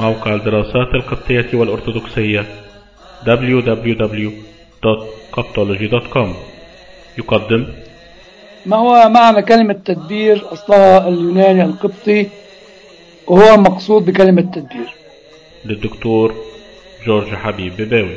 موقع الدراسات القبطية والأرثوذكسية www.coptology.com يقدم ما هو معنى كلمة تدبير أصلها اليوناني القبطي وهو المقصود بكلمة تدبير للدكتور جورج حبيب بباوي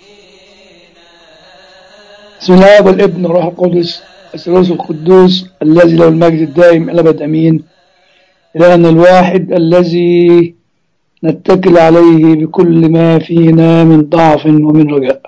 بسم الله والابن والروح القدس الثالوث القدوس الذي له المجد الدائم إلى أبد أمين إلهنا الواحد الذي نتكل عليه بكل ما فينا من ضعف ومن رجاء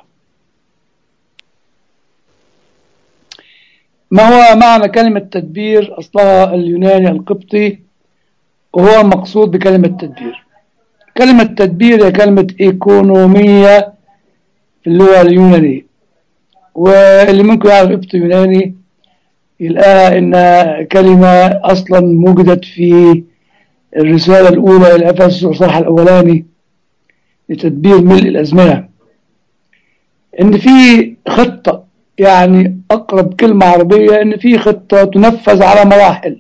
ما هو معنى كلمة تدبير أصلها اليوناني القبطي وهو المقصود بكلمة تدبير كلمة تدبير هي كلمة إيكونومية في اللغة اليونانية واللي ممكن يعرف قبط يوناني يلقاها إنها كلمة أصلا وجدت في الرسالة الأولى إلى أفسس الصح الأولاني لتدبير ملء الأزمنة إن في خطة يعني أقرب كلمة عربية إن في خطة تنفذ على مراحل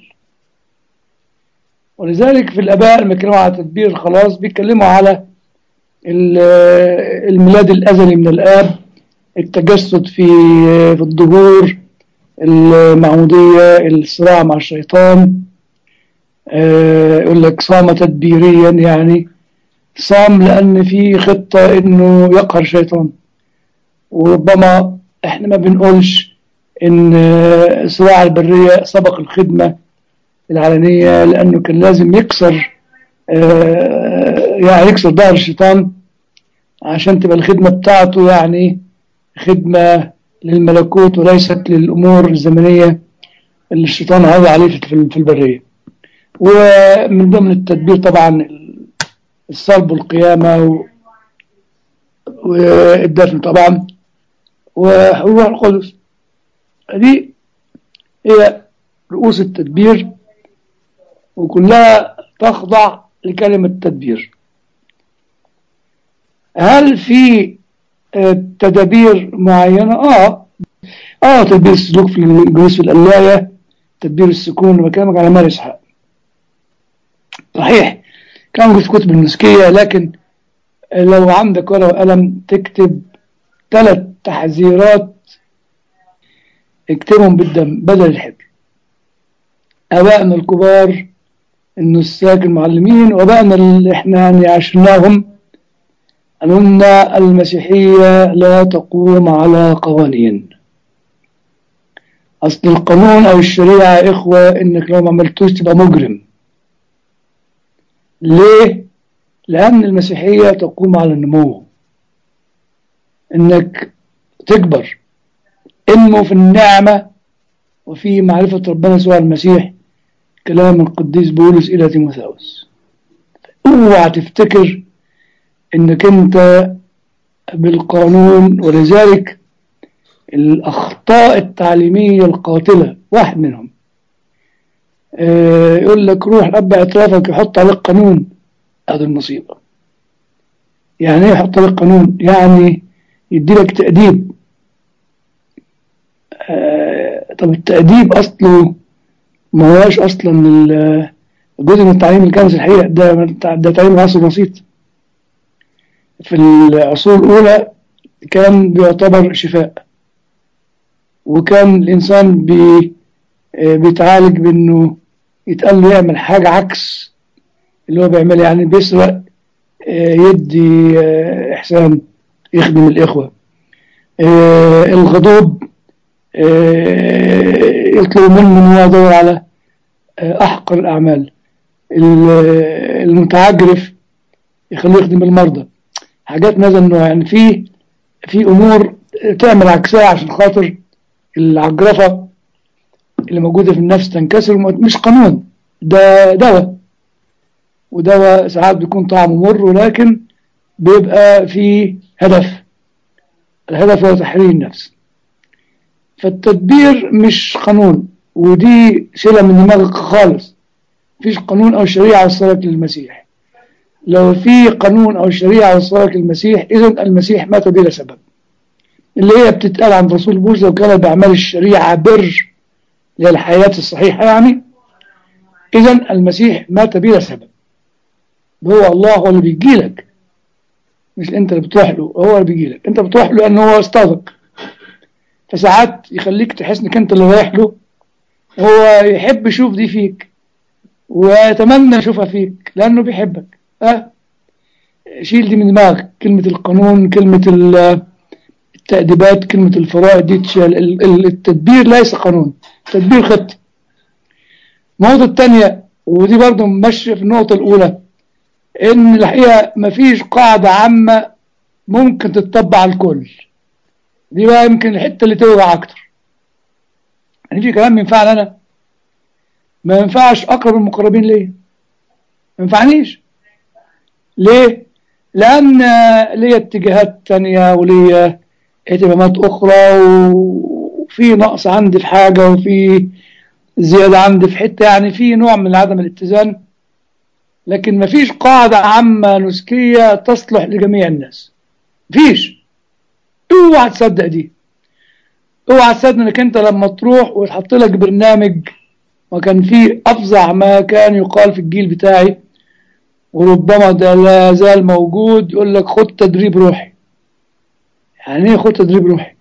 ولذلك في الآباء لما يتكلموا على تدبير الخلاص بيتكلموا على الميلاد الأزلي من الآب التجسد في في الظهور المعمودية الصراع مع الشيطان يقول لك صام تدبيريا يعني صام لأن في خطة إنه يقهر الشيطان وربما إحنا ما بنقولش إن صراع البرية سبق الخدمة العلنية لأنه كان لازم يكسر يعني يكسر ظهر الشيطان عشان تبقى الخدمة بتاعته يعني خدمة للملكوت وليست للأمور الزمنية اللي الشيطان هذا عليه في البرية ومن ضمن التدبير طبعا الصلب والقيامة والدفن طبعا وروح القدس دي هي رؤوس التدبير وكلها تخضع لكلمة تدبير هل في تدابير معينة اه اه تدبير السلوك في الجلوس في القلاية تدبير السكون بكلمك على مال اسحاق صحيح كان في كتب المسكية لكن لو عندك ورقة وقلم تكتب ثلاث تحذيرات اكتبهم بالدم بدل الحبر أبائنا الكبار النساك المعلمين وأبائنا اللي احنا يعني عشناهم قالوا لنا المسيحية لا تقوم على قوانين أصل القانون أو الشريعة يا إخوة إنك لو ما عملتوش تبقى مجرم ليه؟ لأن المسيحية تقوم على النمو إنك تكبر انمو في النعمة وفي معرفة ربنا سوى المسيح كلام القديس بولس إلى تيموثاوس اوعى تفتكر انك انت بالقانون ولذلك الأخطاء التعليمية القاتلة واحد منهم يقول لك روح الأب اعترافك يحط عليك قانون هذا المصيبة يعني ايه يحط عليك قانون يعني يدي لك تأديب آه طب التأديب أصله ما هواش أصلا جزء من التعليم الكنسي الحقيقة ده ده تعليم العصر الوسيط في العصور الأولى كان بيعتبر شفاء وكان الإنسان بي بيتعالج بأنه يتقال له يعمل حاجة عكس اللي هو بيعملها يعني بيسرق يدي إحسان يخدم الإخوة الغضوب يطلب منه أن هو يدور على أحقر الأعمال المتعجرف يخليه يخدم المرضى حاجات من هذا النوع يعني في في أمور تعمل عكسها عشان خاطر العجرفة اللي موجودة في النفس تنكسر مش قانون ده دواء ودواء ساعات بيكون طعمه مر ولكن بيبقى في هدف الهدف هو تحرير النفس فالتدبير مش قانون ودي شيلة من دماغك خالص مفيش قانون أو شريعة وصلك للمسيح لو في قانون أو شريعة وصلك للمسيح إذا المسيح مات بلا سبب اللي هي بتتقال عن رسول بولس لو كان بأعمال الشريعة بر للحياة الصحيحة يعني إذا المسيح مات بلا سبب هو الله هو اللي بيجي لك مش انت اللي بتروح له هو اللي بيجي لك انت بتروح له لانه هو استاذك فساعات يخليك تحس انك انت اللي رايح له هو يحب يشوف دي فيك ويتمنى يشوفها فيك لانه بيحبك ها شيل دي من دماغك كلمة القانون كلمة ال- التأديبات كلمة الفرائض دي تشال ال- ال- التدبير ليس قانون التدبير خطة النقطة الثانية ودي برضو ماشية في النقطة الأولى إن الحقيقة مفيش قاعدة عامة ممكن تتطبق على الكل دي بقى يمكن الحتة اللي توجع أكتر يعني في كلام ينفعني أنا ما ينفعش أقرب المقربين ليا ما ينفعنيش ليه؟ لأن ليا اتجاهات تانية وليا اهتمامات أخرى وفي نقص عندي في حاجة وفي زيادة عندي في حتة يعني في نوع من عدم الاتزان لكن مفيش قاعدة عامة نسكية تصلح لجميع الناس مفيش اوعى تصدق دي اوعى تصدق انك انت لما تروح ويتحط لك برنامج وكان فيه افظع ما كان يقال في الجيل بتاعي وربما ده لا زال موجود يقول لك خد تدريب روحي يعني ايه خد تدريب روحي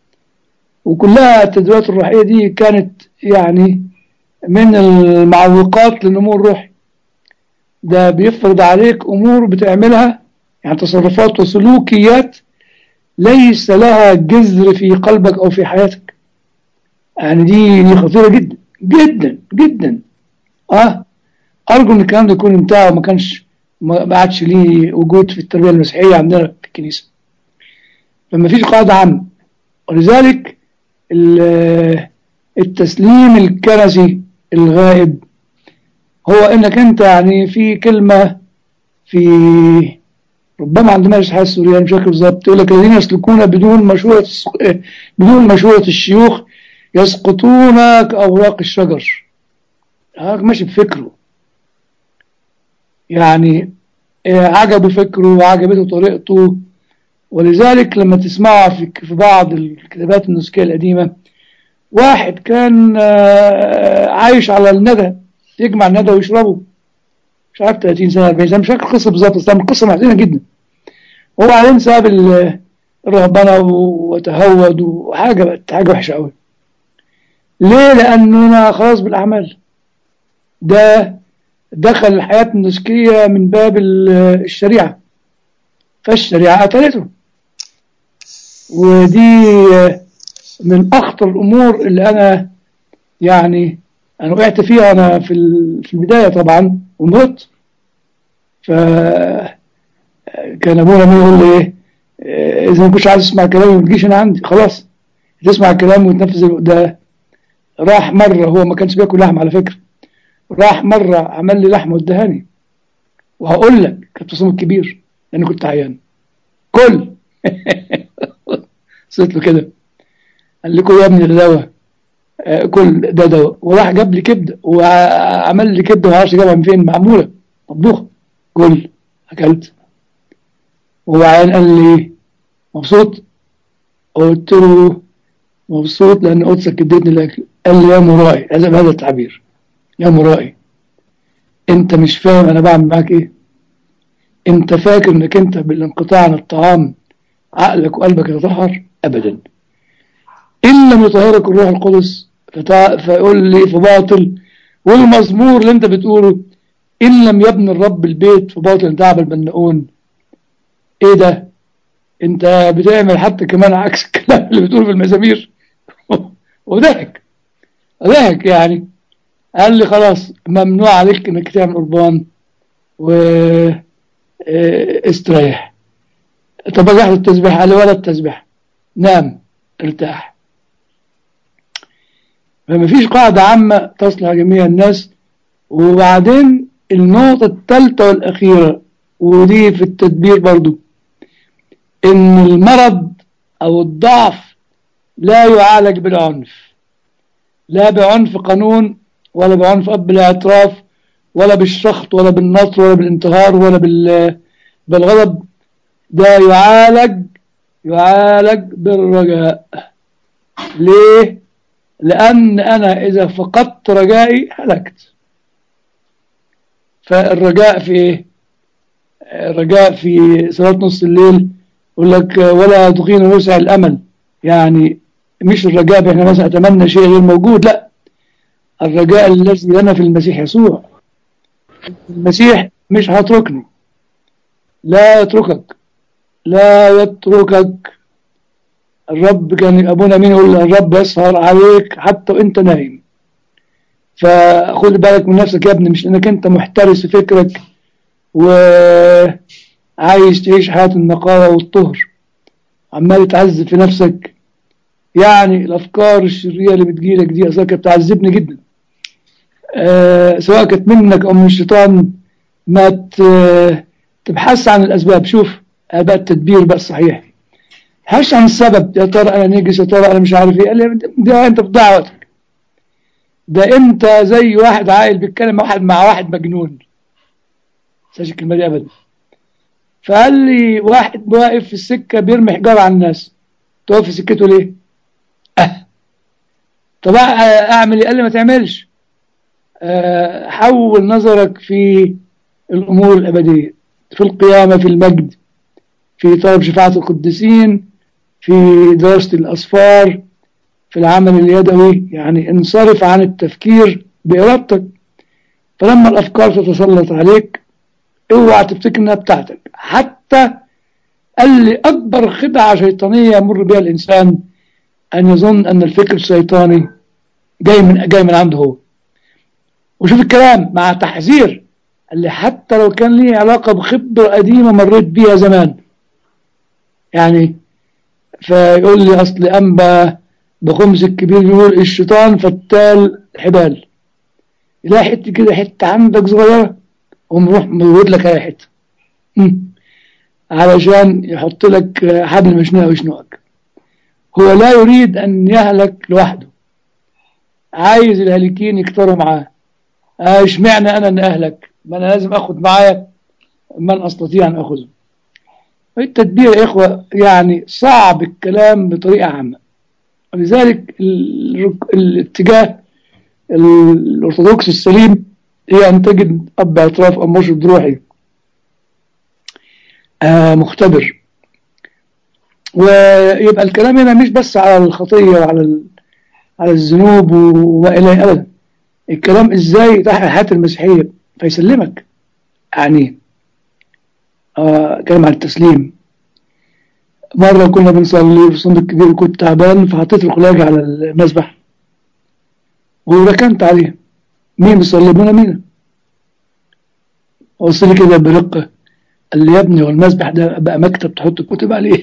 وكلها التدريبات الروحية دي كانت يعني من المعوقات للنمو الروحي ده بيفرض عليك أمور بتعملها يعني تصرفات وسلوكيات ليس لها جذر في قلبك أو في حياتك يعني دي دي خطيرة جدا جدا جدا اه أرجو إن الكلام ده يكون انتهى وما كانش ما ما عادش ليه وجود في التربية المسيحية عندنا في الكنيسة فما فيش قاعدة عامة ولذلك ال- التسليم الكنسي الغائب هو انك انت يعني في كلمة في ربما عندنا الحياة السورية مش فاكر بالظبط يقول لك الذين يسلكون بدون مشورة الس- آه، بدون مشورة الشيوخ يسقطون كأوراق الشجر هاك ماشي بفكره يعني آه، عجبه فكره وعجبته طريقته ولذلك لما تسمعها في في بعض الكتابات النسكية القديمة واحد كان آه، عايش على الندى يجمع الندى ويشربه مش عارف 30 سنة 40 سنة مش فاكر القصة بالظبط بس كانت قصة محزنة جدا وبعدين ساب ال- الرهبنة وتهود وحاجة بقت حاجة وحشة قوي ليه؟ لأننا خلاص بالأعمال ده دخل الحياة النسكية من باب ال- الشريعة فالشريعة قتلته ودي من أخطر الأمور اللي أنا يعني أنا وقعت فيها أنا في ال- في البداية طبعا ومت ف كان أبونا يقول لي إيه إيه، إذا ما كنتش عايز تسمع كلامي ما تجيش أنا عندي خلاص تسمع كلامي وتنفذ ده راح مرة هو ما كانش بياكل لحم على فكرة راح مرة عمل لي لحمة وادهاني وهقول لك كانت تصميم كبير لأني كنت عيان كل صيت له كده قال لكم يا ابني ده دواء آه، كل ده دواء وراح جاب لي كبده وعمل لي كبده ما اعرفش جابها من فين معموله مطبوخه كل اكلت وهو عيان قال لي مبسوط قلت له مبسوط لان قدسك اديتني الاكل قال لي يا مرائي هذا بهذا التعبير يا مرائي انت مش فاهم انا بعمل معاك ايه انت فاكر انك انت بالانقطاع عن الطعام عقلك وقلبك يتطهر ابدا ان لم يطهرك الروح القدس فتا- فيقول لي فباطل والمزمور اللي انت بتقوله ان لم يبني الرب البيت فباطل تعب البناؤون ايه ده انت بتعمل حتى كمان عكس الكلام اللي بتقوله في المزامير وضحك ضحك يعني قال لي خلاص ممنوع عليك انك تعمل قربان و اه، استريح طب اجي التسبيح قال لي ولا التسبيح نام ارتاح فما فيش قاعدة عامة تصلح جميع الناس وبعدين النقطة الثالثة والأخيرة ودي في التدبير برضو إن المرض أو الضعف لا يعالج بالعنف لا بعنف قانون ولا بعنف أب الاعتراف ولا بالشخط ولا بالنصر ولا بالانتهار ولا بال بالغضب ده يعالج يعالج بالرجاء ليه؟ لأن أنا إذا فقدت رجائي هلكت فالرجاء في إيه؟ رجاء في صلاة نص الليل يقول لك ولا تقين وسع الأمل يعني مش الرجاء بإحنا مثلا أتمنى شيء غير موجود لا الرجاء الذي لنا في المسيح يسوع المسيح مش هيتركني لا يتركك لا يتركك الرب كان أبونا مين يقول الرب يسهر عليك حتى وانت نايم فخد بالك من نفسك يا ابني مش لانك انت محترس في فكرك وعايز تعيش حياة النقاوة والطهر عمال تعذب في نفسك يعني الافكار الشريرة اللي بتجيلك دي اصلا كانت بتعذبني جدا أه سواء كانت منك او من الشيطان ما تبحث عن الاسباب شوف بقى التدبير بقى الصحيح هش عن السبب يا ترى انا نجس يا ترى انا مش عارف ايه قال لي ده انت بتضيع وقتك ده انت زي واحد عاقل بيتكلم واحد مع واحد مجنون مش الكلمه دي ابدا فقال لي واحد واقف في السكه بيرمي حجاره على الناس تقف في سكته ليه؟ أه. طب اعمل ايه؟ قال لي ما تعملش أه حول نظرك في الامور الابديه في القيامه في المجد في طلب شفاعه القديسين في دراسه الاسفار في العمل اليدوي يعني انصرف عن التفكير بإرادتك فلما الأفكار تتسلط عليك اوعى تفتكر انها بتاعتك حتى قال لي أكبر خدعة شيطانية يمر بها الإنسان أن يظن أن الفكر الشيطاني جاي من جاي من عنده هو وشوف الكلام مع تحذير قال لي حتى لو كان لي علاقة بخبرة قديمة مريت بيها زمان يعني فيقول لي أصل أنبا بخمس الكبير يقول الشيطان فتال حبال يلاقي حته كده حته عندك صغيره ومروح مزود لك اي حته علشان يحط لك حبل مشنوق ويشنقك هو لا يريد ان يهلك لوحده عايز الهالكين يكتروا معاه اشمعنى انا ان اهلك ما انا لازم اخد معايا من استطيع ان اخذه التدبير يا اخوه يعني صعب الكلام بطريقه عامه ولذلك الاتجاه الأرثوذكسي السليم هي أن تجد أب اعتراف أو مرشد روحي آه مختبر ويبقى الكلام هنا مش بس على الخطية وعلى على الذنوب وما إليه أبدا الكلام إزاي تحت الحياة المسيحية فيسلمك يعني آه كلام عن التسليم مرة كنا بنصلي في الصندوق الكبير وكنت تعبان فحطيت الخلاجة على المسبح وركنت عليه مين بيصلي ابونا مين بص لي كده برقة قال لي يا ابني هو المسبح ده بقى مكتب تحط الكتب عليه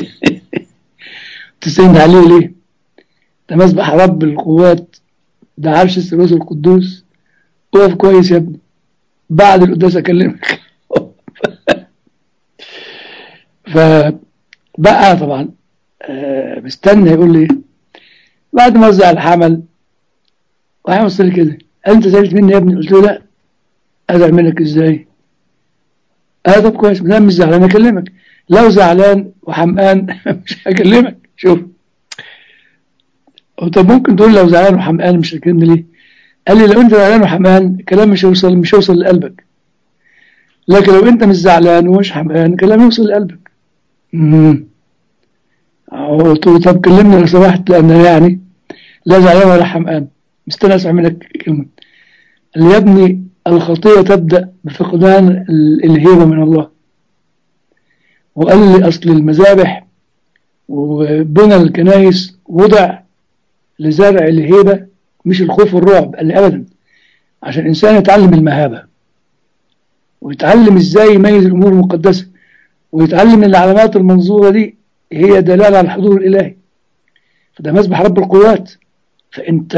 تسند عليه ليه ده مسبح رب القوات ده عرش الثالوث القدوس اقف كويس يا ابني بعد القداس اكلمك ف بقى طبعا آه مستنى يقول لي بعد ما وزع الحمل راح يوصل لي كده قال انت زعلت مني يا ابني قلت له لا ازعل منك ازاي اه طب كويس لا مش زعلان اكلمك لو زعلان وحمقان مش هكلمك شوف طب ممكن تقول لو زعلان وحمقان مش هتكلمني ليه قال لي لو انت زعلان وحمقان الكلام مش هيوصل مش هيوصل لقلبك لكن لو انت مش زعلان ومش حمقان الكلام يوصل لقلبك امم قلت له طب كلمني لو سمحت لان يعني لا زعلان ولا حمقان مستني اسمع منك كلمه قال لي يا ابني الخطيه تبدا بفقدان الهيبه من الله وقال لي اصل المذابح وبنى الكنائس وضع لزرع الهيبه مش الخوف والرعب قال لي ابدا عشان الانسان يتعلم المهابه ويتعلم ازاي يميز الامور المقدسه ويتعلم ان العلامات المنظورة دي هي دلالة على الحضور الإلهي فده مسبح رب القوات فأنت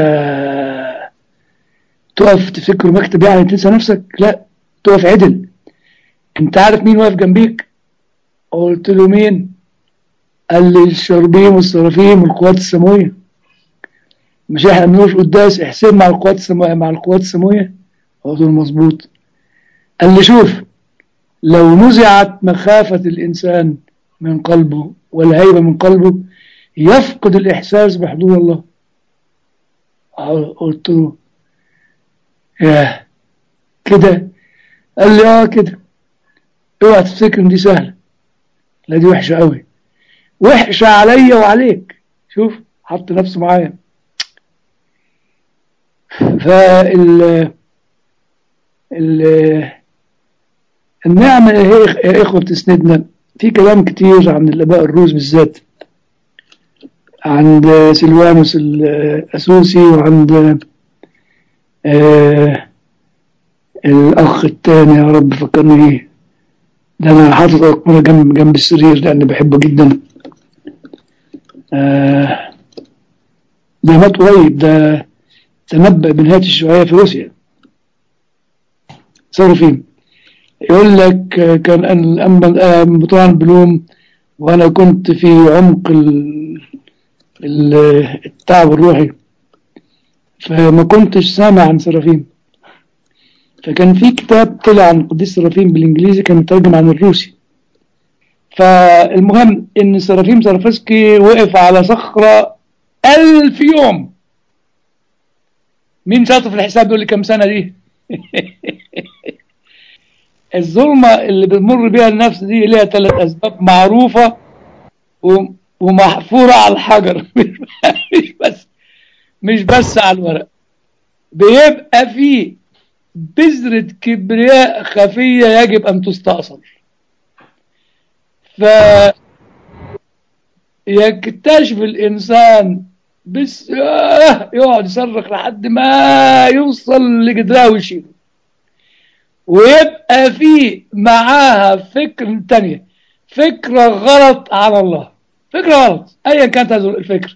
تقف تفكر مكتب يعني تنسى نفسك لا تقف عدل انت عارف مين واقف جنبيك قلت له مين قال لي الشربيم والسرافيم والقوات السماوية مش احنا بنقولش قداس احسب مع القوات السماوية مع القوات السماوية قلت له مظبوط قال لي شوف لو نزعت مخافة الإنسان من قلبه والهيبة من قلبه يفقد الإحساس بحضور الله قلت له ياه كده قال لي اه كده اوعى تفتكر ان دي سهلة لا دي وحشة قوي وحشة عليا وعليك شوف حط نفسه معايا فال ال النعمة هي يا إخوة بتسندنا في كلام كتير عن الآباء الروس بالذات عند سلوانوس الأسوسي وعند آه الأخ التاني يا رب فكرني بيه ده أنا حاطط أيقونة جنب جنب السرير لأني بحبه جدا آه ده مات قريب ده تنبأ بنهاية الشيوعية في روسيا سيروفيم يقول لك كان أما بطوعا بلوم وأنا كنت في عمق التعب الروحي فما كنتش سامع عن سرافيم فكان في كتاب طلع عن قديس سرافيم بالإنجليزي كان مترجم عن الروسي فالمهم إن سرافيم سرافسكي وقف على صخرة ألف يوم مين شاطر في الحساب يقول لي كم سنة دي الظلمة اللي بتمر بيها النفس دي ليها ثلاث أسباب معروفة ومحفورة على الحجر مش بس مش بس على الورق بيبقى فيه بذرة كبرياء خفية يجب أن تستأصل ف يكتشف الإنسان بس يقعد يصرخ لحد ما يوصل لجدرها ويشيله ويبقى في معاها فكر تانية فكرة غلط على الله فكرة غلط أيا كانت هذه الفكرة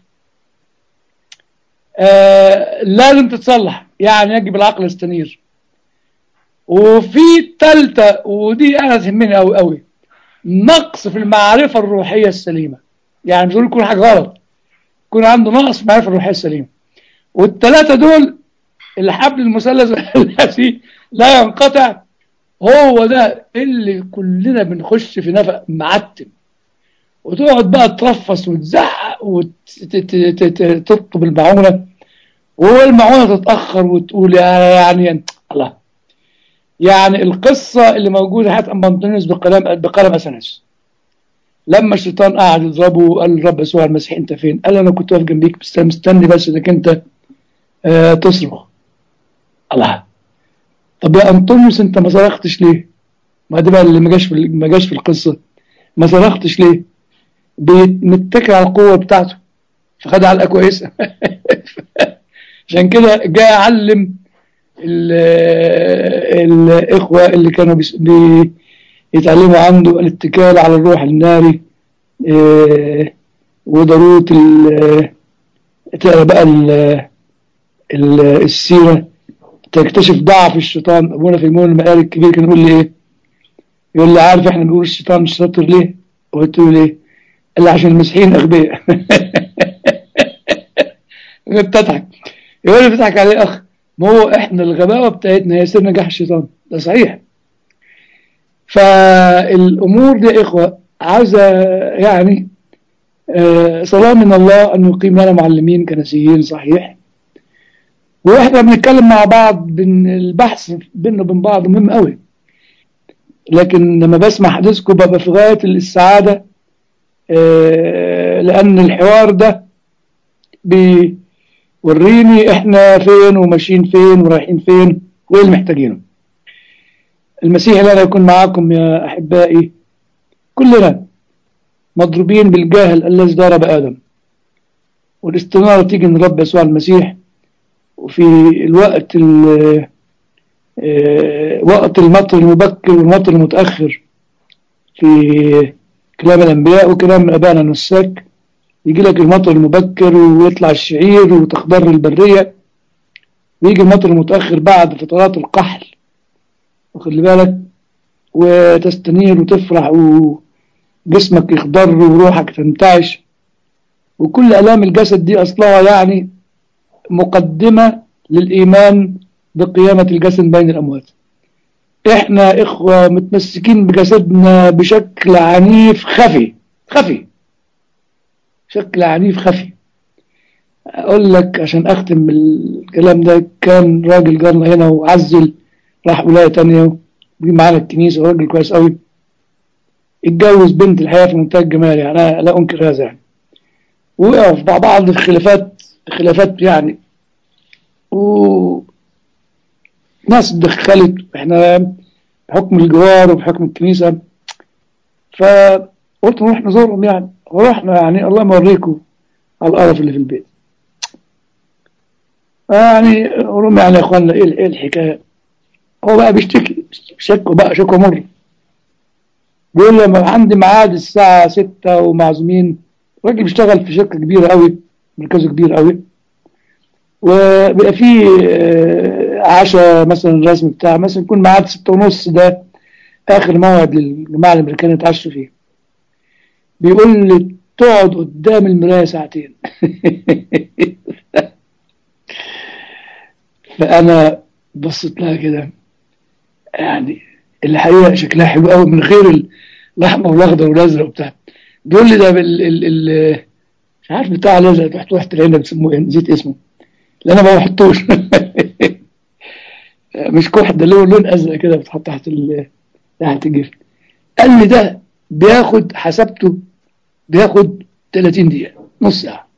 آه لازم تتصلح يعني يجب العقل يستنير وفي تالتة ودي أنا تهمني أوي أوي نقص في المعرفة الروحية السليمة يعني مش بقول يكون حاجة غلط يكون عنده نقص في المعرفة الروحية السليمة والثلاثة دول الحبل المثلث الذي لا ينقطع هو ده اللي كلنا بنخش في نفق معتم وتقعد بقى ترفص وتزعق وتطلب المعونة والمعونة تتأخر وتقول يعني الله يعني القصة اللي موجودة حتى أم أنطونيوس بقلم بقلم أسنس لما الشيطان قعد يضربه وقال الرب يسوع المسيح أنت فين؟ قال أنا كنت واقف جنبيك مستني بس إنك أنت آه تصرخ الله طب يا أنطونيوس أنت ما صرختش ليه؟ ما ده بقى اللي ما جاش في ما جاش في القصة ما صرختش ليه؟ متكل على القوة بتاعته فخد علقة كويسة عشان كده جاء علم الإخوة اللي كانوا بيتعلموا عنده الاتكال على الروح الناري اه وضرورة تقرا بقى السيرة تكتشف ضعف الشيطان أبونا في المول المقال الكبير كان يقول لي إيه يقول لي عارف إحنا بنقول الشيطان مش شاطر ليه قلت له ليه قال لي عشان المسيحيين أغبياء بتضحك يقول لي بتضحك عليه أخ ما هو إحنا الغباوة بتاعتنا هي سر نجاح الشيطان ده صحيح فالأمور دي يا إخوة عايزة يعني آه صلاة من الله أن يقيم لنا معلمين كنسيين صحيح واحنا بنتكلم مع بعض بين البحث بيننا وبين بعض مهم قوي لكن لما بسمع حديثكم ببقى في غاية السعادة آه لأن الحوار ده بيوريني احنا فين وماشيين فين ورايحين فين وايه اللي محتاجينه المسيح لنا يكون معاكم يا أحبائي كلنا مضروبين بالجاهل الذي ضرب آدم والاستنارة تيجي من رب يسوع المسيح وفي الوقت وقت المطر المبكر والمطر المتأخر في كلام الأنبياء وكلام أبانا النساك يجي لك المطر المبكر ويطلع الشعير وتخضر البرية ويجي المطر المتأخر بعد فترات القحل واخد بالك وتستنير وتفرح وجسمك يخضر وروحك تنتعش وكل ألام الجسد دي أصلها يعني مقدمة للإيمان بقيامة الجسد بين الأموات إحنا إخوة متمسكين بجسدنا بشكل عنيف خفي خفي شكل عنيف خفي أقول لك عشان أختم الكلام ده كان راجل جارنا هنا وعزل راح ولاية تانية وجي معانا الكنيسة راجل كويس قوي اتجوز بنت الحياة في منتهى الجمال يعني أنا لا أنكر هذا يعني وقعوا في بعض في خلافات خلافات يعني و ناس اتدخلت احنا بحكم الجوار وبحكم الكنيسة فقلت نروح نزورهم يعني ورحنا يعني الله ما اوريكم على القرف اللي في البيت يعني قولوا يعني يا اخوانا ايه ايه الحكايه هو بقى بيشتكي شكوى بقى شكوى مر بيقول لي لما عندي ميعاد الساعة ستة ومعزومين راجل بيشتغل في شركة كبيرة قوي مركزه كبير قوي وبيبقى فيه آه، عشاء مثلا الرسم بتاع مثلا يكون ميعاد ستة ونص ده آخر موعد للجماعة الأمريكان يتعشوا فيه بيقول لي تقعد قدام المراية ساعتين فأنا بصيت لها كده يعني الحقيقة شكلها حلو قوي من غير الأحمر والأخضر والأزرق وبتاع بيقول لي ده بال ال ال مش عارف بتاع الأزرق تحت واحد العنب بيسموه إيه نسيت اسمه اللي أنا ما بحطوش مش كحل ده له لون أزرق كده بتحط تحت ال تحت الجفن قال لي ده بياخد حسبته بياخد 30 دقيقة نص ساعة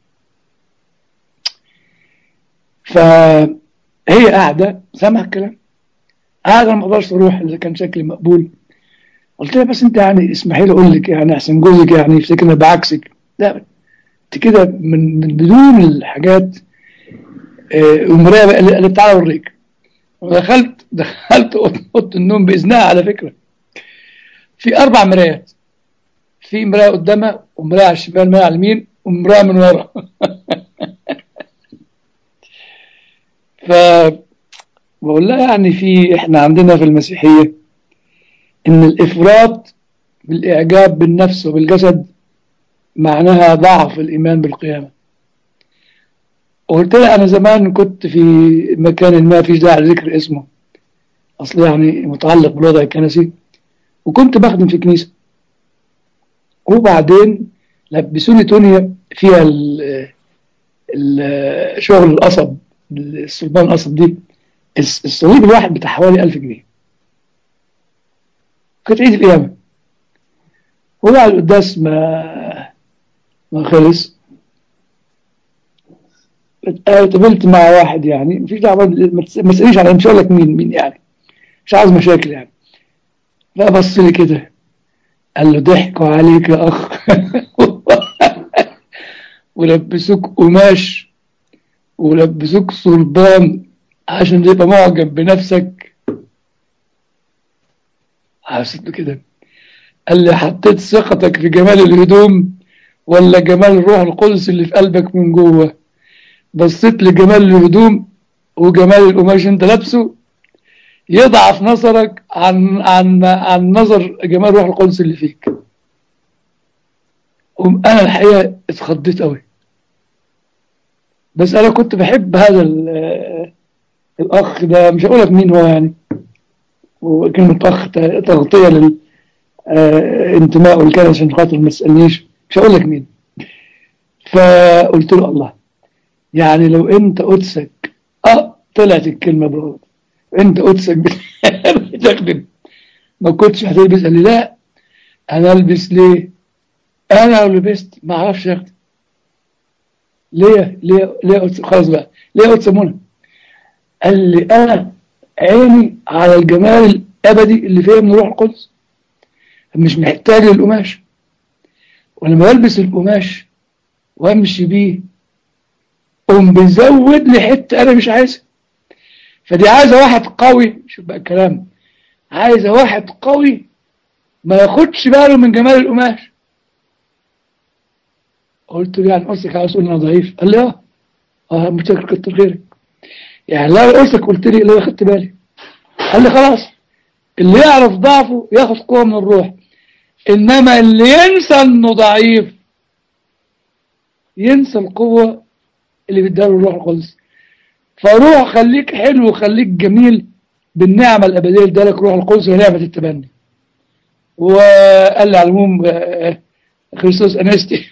فهي قاعدة سامع الكلام قاعدة ما اقدرش اروح اذا كان شكلي مقبول قلت لها بس انت يعني اسمحي لي اقول لك يعني احسن جوزك يعني يفتكر انا بعكسك لا انت كده من, من بدون الحاجات آه، المرايه بقى اللي اللي تعالى اوريك ودخلت دخلت اوضه النوم باذنها على فكره في اربع مرايات في مرايه قدامها ومرايه على الشمال مرايه على اليمين ومرايه من ورا ف بقول لها يعني في احنا عندنا في المسيحيه ان الافراط بالاعجاب بالنفس وبالجسد معناها ضعف الايمان بالقيامه وقلت لها انا زمان كنت في مكان ما فيش داعي لذكر اسمه اصل يعني متعلق بالوضع الكنسي وكنت بخدم في كنيسه وبعدين لبسوني تونيا فيها ال- ال- شغل القصب الصلبان القصب دي الس- الصليب الواحد بتاع حوالي 1000 جنيه كانت عيد القيامة وبعد القداس ما ما خلص اتقابلت مع واحد يعني مفيش دعوه ما تس- ما تسالنيش على مش هقول لك مين مين يعني مش عاوز مشاكل يعني لا بص لي كده قال له ضحكوا عليك يا اخ ولبسوك قماش ولبسوك صلبان عشان تبقى معجب بنفسك حسيت بكده قال لي حطيت ثقتك في جمال الهدوم ولا جمال الروح القدس اللي في قلبك من جوه بصيت لجمال الهدوم وجمال القماش انت لابسه يضعف نظرك عن عن عن نظر جمال الروح القدس اللي فيك قوم انا الحقيقه اتخضيت قوي بس انا كنت بحب هذا ال- الاخ ده مش هقول لك مين هو يعني وكلمه اخ ت- تغطيه للانتماء والكلام عشان خاطر ما تسالنيش مش هقول لك مين فقلت له الله يعني لو انت قدسك اه طلعت الكلمه برغم انت قدسك بتخدم ما كنتش هتلبس قال لي لا انا البس ليه انا لو لبست ما اعرفش اخدم ليه ليه ليه قدس خلاص بقى ليه قدس منى قال لي انا عيني على الجمال الابدي اللي فيه من روح القدس مش محتاج للقماش ولما البس القماش وامشي بيه قوم بيزود لي حته انا مش عايزها فدي عايزه واحد قوي شوف بقى الكلام عايزه واحد قوي ما ياخدش باله من جمال القماش قلت له يعني قصدك عاوز تقول انا ضعيف قال لي اه اه متشكر كتر خيرك يعني لو قصدك قلت لي لو خدت بالي قال لي خلاص اللي يعرف ضعفه ياخد قوه من الروح انما اللي ينسى انه ضعيف ينسى القوه اللي بيديها له الروح القدس فروح خليك حلو وخليك جميل بالنعمة الأبدية اللي ادالك روح القدس ونعمة التبني وقال لي على العموم آه، خريستوس أنستي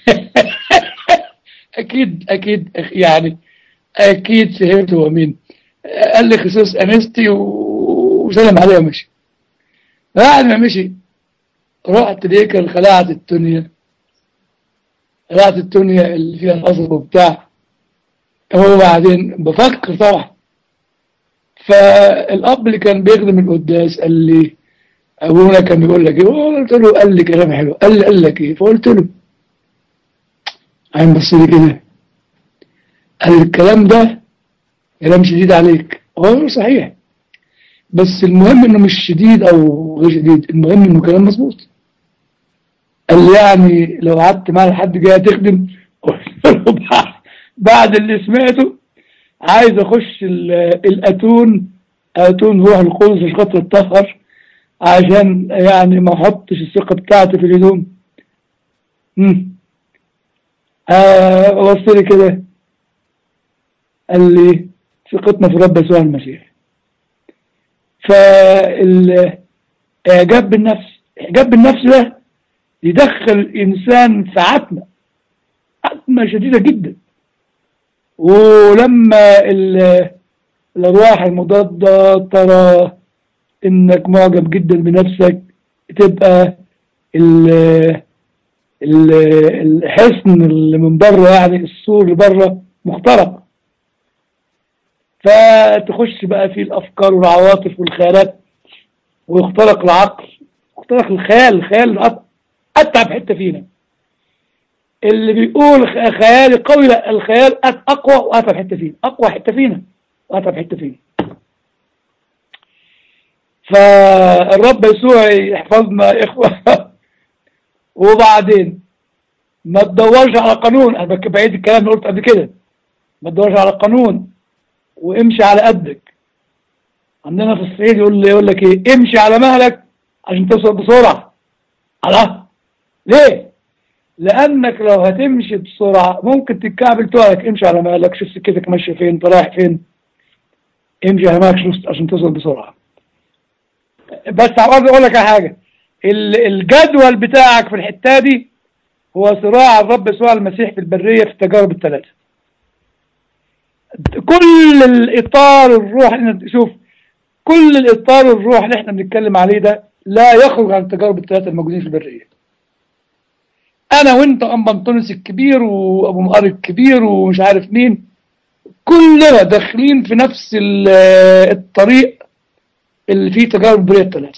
أكيد أكيد يعني أكيد فهمت هو مين قال لي خريستوس أنستي و- وسلم عليه ومشي بعد ما مشي رحت ليك خلعت الدنيا خلعت الدنيا اللي فيها القصب وبتاع هو بعدين بفكر طبعا فالاب اللي كان بيخدم القداس قال لي ابونا كان بيقول لك ايه قلت له قال لي كلام حلو قال لي قال لك ايه فقلت له عين بص لي كده قال لي الكلام ده كلام شديد عليك هو صحيح بس المهم انه مش شديد او غير شديد المهم انه كلام مظبوط قال لي يعني لو قعدت مع حد جاي تخدم قلت له بعد- بعد اللي سمعته عايز اخش ال- الاتون اتون روح القدس عشان خاطر اتطهر عشان يعني ما احطش الثقه بتاعتي في الهدوم امم آه بص لي كده قال لي ثقتنا في رب يسوع المسيح فالاعجاب بالنفس اعجاب بالنفس ده يدخل الانسان في عتمه عتمه شديده جدا ولما ال- الارواح المضاده ترى انك معجب جدا بنفسك تبقى ال- ال- الحصن اللي من بره يعني السور اللي بره مخترق فتخش بقى في الافكار والعواطف والخيالات ويخترق العقل يخترق الخيال الخيال أت- اتعب حته فينا اللي بيقول خ- خيالي قوي لا الخيال أت- اقوى واتعب حته فينا اقوى حته فينا واتعب حته فينا فالرب يسوع يحفظنا يا اخوه وبعدين ما تدورش على قانون انا بك- بعيد الكلام اللي قلته قبل كده ما تدورش على قانون وامشي على قدك عندنا في الصعيد يقول لي يقول لك ايه امشي على مهلك عشان توصل بسرعه على ليه لانك لو هتمشي بسرعه ممكن تتكعبل تقعك امشي على مهلك شوف سكتك ماشيه فين انت رايح فين امشي على مهلك شوف عشان توصل بسرعه بس عاوز اقول لك على حاجه ال- الجدول بتاعك في الحته دي هو صراع الرب يسوع المسيح في البريه في التجارب الثلاثه كل الاطار الروح اللي شوف كل الاطار الروح اللي احنا بنتكلم عليه ده لا يخرج عن التجارب الثلاثه الموجودين في البريه انا وانت ام بنطونس الكبير وابو مقار الكبير ومش عارف مين كلنا داخلين في نفس ال- الطريق اللي فيه تجارب البريه الثلاثه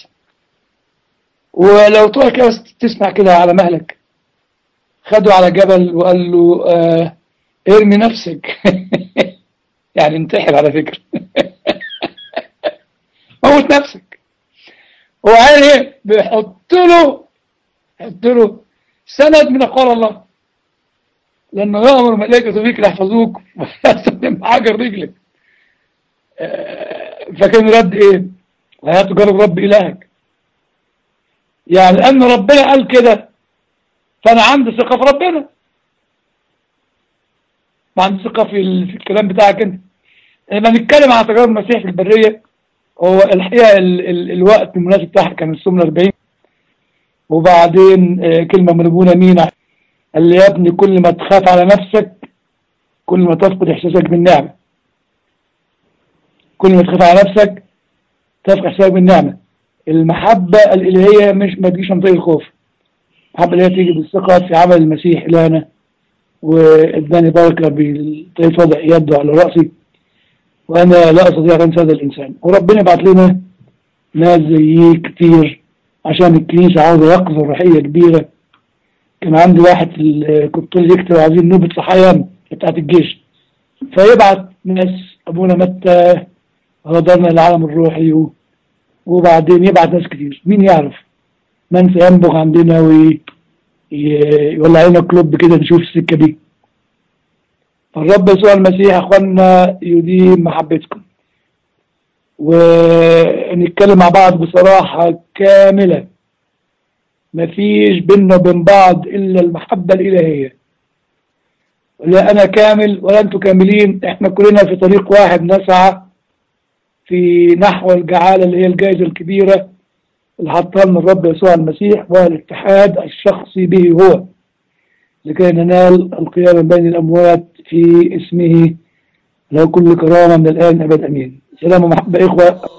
ولو تقعد كده بس تسمع كده على مهلك خده على جبل وقال له آه ارمي نفسك يعني انتحر على فكرة موت نفسك هو عايز ايه بيحط له يحط له سند من اقوال الله لانه يامر ملائكته بيك ليحفظوك ويستخدم حجر رجلك آه، فكان رد ايه لا تجرب رب الهك يعني لان ربنا قال كده فانا عندي ثقه في ربنا ما عندي ثقه في, ال- في الكلام بتاعك انت لما نتكلم عن تجارب المسيح في البريه هو الحقيقه ال ال الوقت المناسب بتاعها كان السمنه 40 وبعدين آه، كلمه من ابونا مينا قال لي يا ابني كل ما تخاف على نفسك كل ما تفقد احساسك بالنعمه كل ما تخاف على نفسك تفقد احساسك بالنعمه المحبه الالهيه مش ما تجيش عن طريق الخوف المحبه اللي هي تيجي بالثقه في عمل المسيح الهنا واداني بركه بطريقه وضع يده على راسي وانا لا استطيع ان انسى هذا الانسان وربنا يبعت لنا ناس زيه كتير عشان الكنيسه عاوزه يقظه روحيه كبيره كان عندي واحد في ال- كنت طول يكتب عايزين نوبه صحيان بتاعت الجيش فيبعت ناس ابونا متى غادرنا العالم الروحي و- وبعدين يبعت ناس كتير مين يعرف من سينبغ عندنا وي ي- يولع لنا كلوب كده نشوف السكه دي فالرب يسوع المسيح يا اخوانا يديم محبتكم ونتكلم مع بعض بصراحة كاملة مفيش بيننا وبين بعض إلا المحبة الإلهية لا أنا كامل ولا أنتم كاملين إحنا كلنا في طريق واحد نسعى في نحو الجعالة اللي هي الجائزة الكبيرة اللي حطها لنا الرب يسوع المسيح وهو الاتحاد الشخصي به هو لكي ننال القيامة بين الأموات في اسمه له كل كرامة من الآن أبد أمين سلام ومحبة إخوة